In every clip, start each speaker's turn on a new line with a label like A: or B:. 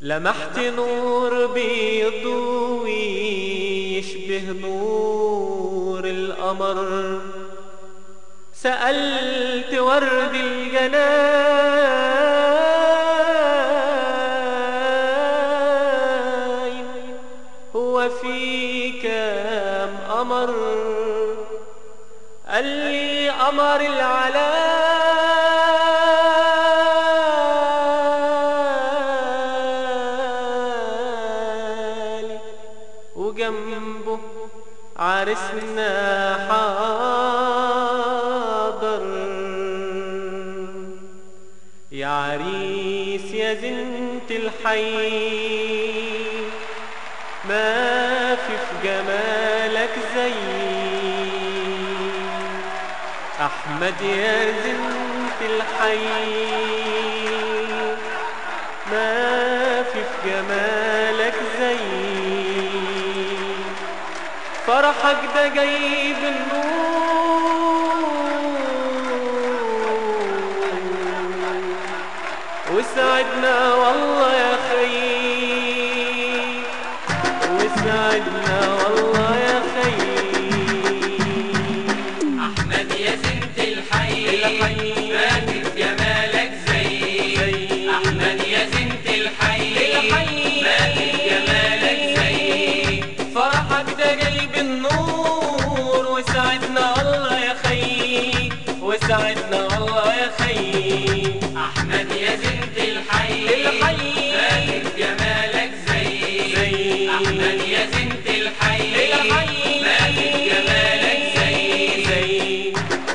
A: لمحت نور بيضوي يشبه نور القمر سألت ورد الجناين هو في كام قمر قال لي قمر العلالي وجنبه عرسنا حاضر يا عريس يا زنت الحي ما في في جمالك زي أحمد يا زنت الحي ما في في جمالك زي فرحك ده جاي بالنور وسعدنا والله يا خي وسعدنا والله يا خي
B: أحمد يا زنت الحي
A: الحي.
B: ماتت جمالك زي
A: زي.
B: أحمد يا زنت الحي
A: الحي.
B: ماتت جمالك زي
A: فرحك ده جاي بالنور وسعدنا والله يا خي وسعدنا والله يا خي
B: أحمد يا زنت الحي
A: الحي.
B: ماتت جمالك زي
A: زي.
B: أحمد يا زنت الحي
A: الحي.
B: ماتت جمالك زي
A: زي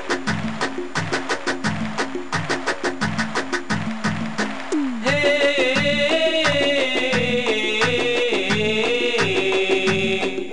A: هي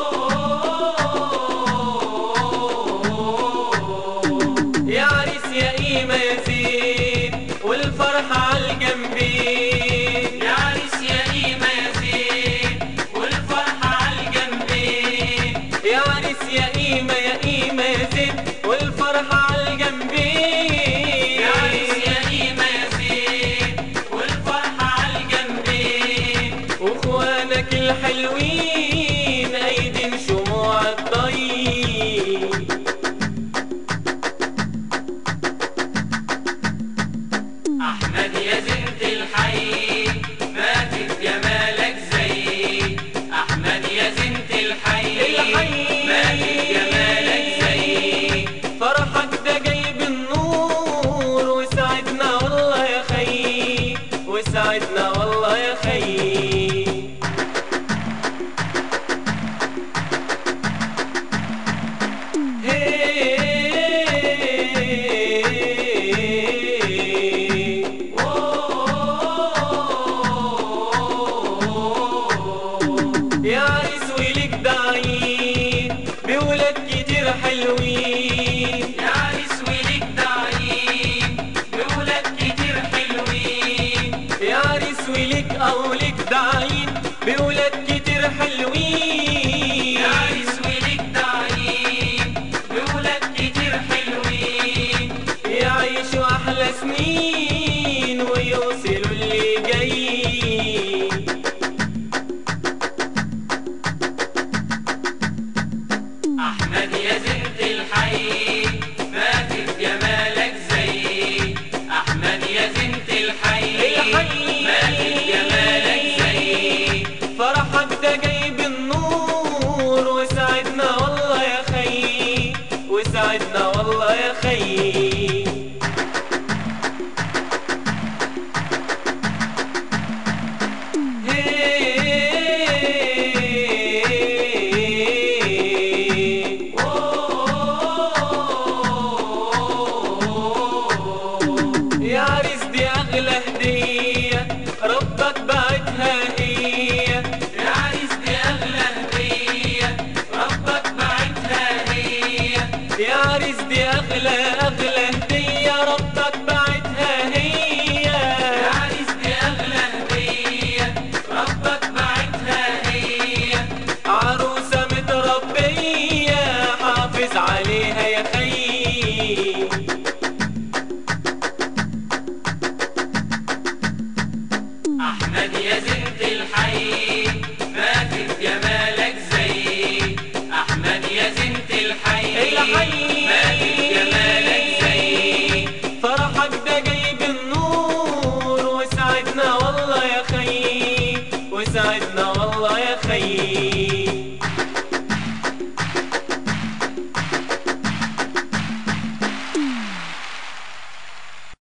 A: يا عريس يا قيمة يا زين والفرحة عالجنبين
B: يا عريس يا قيمة يا زين والفرحة عالجنبين
A: يا عريس يا قيمة يا قيمة يا زين والفرحة عالجنبين
B: يا عريس يا قيمة يا زين والفرحة عالجنبين
A: واخوانك الحلوين ايدين شموع الضيق
B: أحمد يا زنت الحي ماتت جمالك زي أحمد يا زنت الحي
A: الحي.
B: ماتت جمالك زي
A: فرحك ده جاي بالنور وسعدنا والله يا خي وسعدنا والله يا خي هي يا عريس وليك داعين بولاد كتير حلوين
B: يا عريس وليك داعين بولاد كتير حلوين
A: يا عريس وليك أولك داعين بولاد كتير حلوين
B: يا عريس وليك داعين بولاد كتير حلوين
A: يعيشوا أحلى سنين ويوصلوا اللي جاي
B: أحمد يا زنت الحي ماتت جمالك زي أحمد يا زنت الحي
A: الحي.
B: ماتت جمالك زي
A: فرحك ده جاي بالنور وسعدنا والله يا خي وسعدنا والله يا خي هي يا عريس دي أغلى هدية ربك بعتها هي
B: يا عريس دي أغلى هدية ربك بعتها هي
A: يا عريس دي أغلى أغلى هدية ربك بعتها هي
B: يا عريس دي أغلى هدية ربك بعتها هي
A: عروسة متربية حافظ عليها يا خي
B: أحمد يا زنت الحي ما في جمالك زي أحمد يا زنت الحي
A: الحي.
B: ما في جمالك زي
A: فرحك ده جايب النور وسعدنا والله يا خي وسعدنا والله يا خي